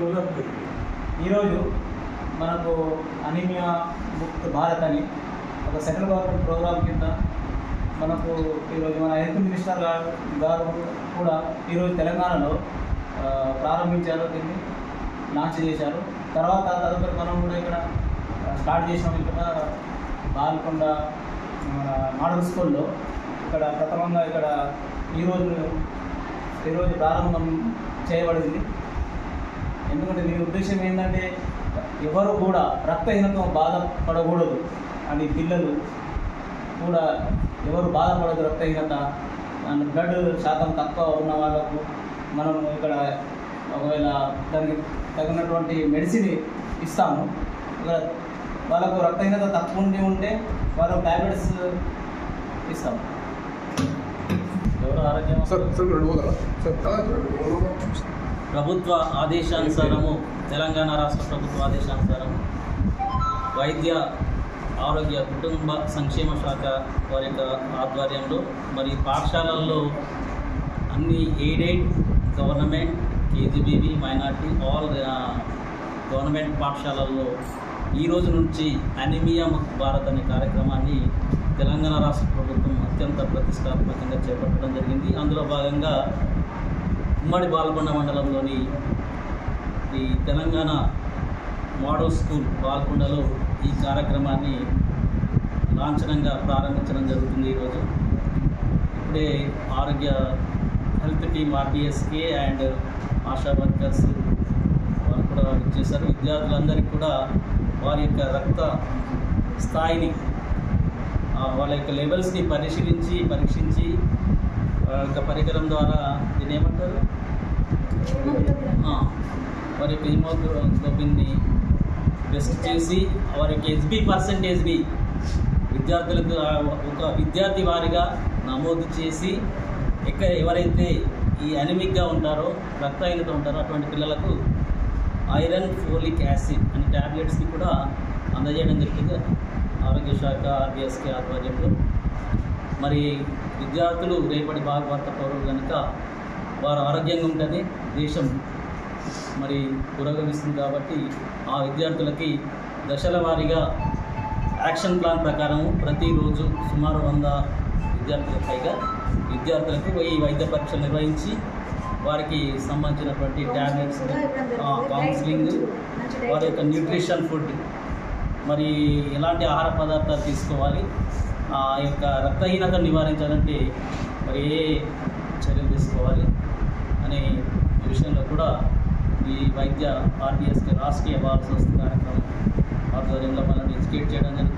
స్కూల్లో ఉంటుంది ఈరోజు మనకు అనీమియా ముక్త్ భారత్ అని ఒక సెంట్రల్ గవర్నమెంట్ ప్రోగ్రామ్ కింద మనకు ఈరోజు మన హెల్త్ మినిస్టర్ గారు గారు కూడా ఈరోజు తెలంగాణలో ఆ, ప్రారంభించారు దీన్ని లాంచ్ చేశారు తర్వాత తదుపరి మనం కూడా ఇక్కడ స్టార్ట్ చేసినాం ఇక్కడ బాల్కొండ మన మోడల్ స్కూల్లో ఇక్కడ ప్రథమంగా ఇక్కడ ఈరోజు ఈరోజు ప్రారంభం చేయబడింది ఎందుకంటే దీని ఉద్దేశం ఏంటంటే ఎవరు కూడా రక్తహీనత బాధపడకూడదు అని పిల్లలు కూడా ఎవరు బాధపడదు రక్తహీనత అండ్ బ్లడ్ శాతం తక్కువ ఉన్న వాళ్ళకు మనం ఇక్కడ ఒకవేళ దానికి తగినటువంటి మెడిసిన్ ఇస్తాము ఒకవేళ వాళ్ళకు రక్తహీనత తక్కువ ఉండి ఉంటే వాళ్ళకు ట్యాబ్లెట్స్ ఇస్తాము ఎవరు ఆరోగ్యం సార్ సార్ రెండు పోతారా సార్ ప్రభుత్వ ఆదేశానుసారము తెలంగాణ రాష్ట్ర ప్రభుత్వ ఆదేశానుసారం వైద్య ఆరోగ్య కుటుంబ సంక్షేమ శాఖ వారి యొక్క ఆధ్వర్యంలో మరి పాఠశాలల్లో అన్ని aided government KGBV minority all government పాఠశాలల్లో ఈ రోజు నుంచి అనిమియా ముక్త్ భారత్ అనే కార్యక్రమాన్ని తెలంగాణ రాష్ట్ర ప్రభుత్వం అత్యంత ప్రతిష్టాత్మకంగా చేపట్టడం జరిగింది అందులో భాగంగా ఉమ్మడి బాల్కొండ మండలంలోని ఈ తెలంగాణ మోడల్ స్కూల్ బాల్కొండలో ఈ కార్యక్రమాన్ని లాంఛనంగా ప్రారంభించడం జరుగుతుంది ఈరోజు ఇప్పుడే ఆరోగ్య health team RTSK and Asha workers వారు కూడా చేశారు విద్యార్థులందరికీ కూడా వారి యొక్క రక్త స్థాయిని ఆ, వాళ్ళ యొక్క లెవెల్స్ని పరిశీలించి పరీక్షించి ఆ యొక్క పరికరం ద్వారా దీన్ని ఏమంటారు ఆ, వారి యొక్క హిమోగ్లోబిన్ని టెస్ట్ చేసి వారి యొక్క హెచ్బి పర్సంటేజ్ని విద్యార్థులకు ఆ ఒక విద్యార్థి వారిగా నమోదు చేసి ఎక్కడ ఎవరైతే ఈ అనిమిక్గా ఉంటారో రక్తహీనత ఉంటారో అటువంటి పిల్లలకు ఐరన్ ఫోలిక్ యాసిడ్ అనే ట్యాబ్లెట్స్ని కూడా అందజేయడం జరిగింది ఆరోగ్య శాఖ ఆర్బీఎస్కే ఆధ్వర్యంలో మరి విద్యార్థులు రేపటి భాగవత పౌరులు కనుక వారు ఆరోగ్యంగా ఉంటుంది దేశం మరి పురోగమిస్తుంది కాబట్టి ఆ విద్యార్థులకి దశల వారీగా యాక్షన్ ప్లాన్ ప్రకారం ప్రతిరోజు సుమారు వంద విద్యార్థులకు పైగా విద్యార్థులకు ఈ వైద్య పరీక్షలు నిర్వహించి వారికి సంబంధించినటువంటి ట్యాబ్లెట్స్ కౌన్సిలింగ్ వారి యొక్క న్యూట్రిషన్ ఫుడ్ మరి ఎలాంటి ఆహార పదార్థాలు తీసుకోవాలి ఆ యొక్క రక్తహీనత నివారించాలంటే మరి ఏ చర్యలు తీసుకోవాలి అనే విషయంలో కూడా ఈ వైద్య ఆర్టీఎస్కి రాష్ట్రీయ బాల సంస్థ కార్యక్రమం ఆధ్వర్యంలో మనల్ని ఎడ్యుకేట్ చేయడం జరుగుతుంది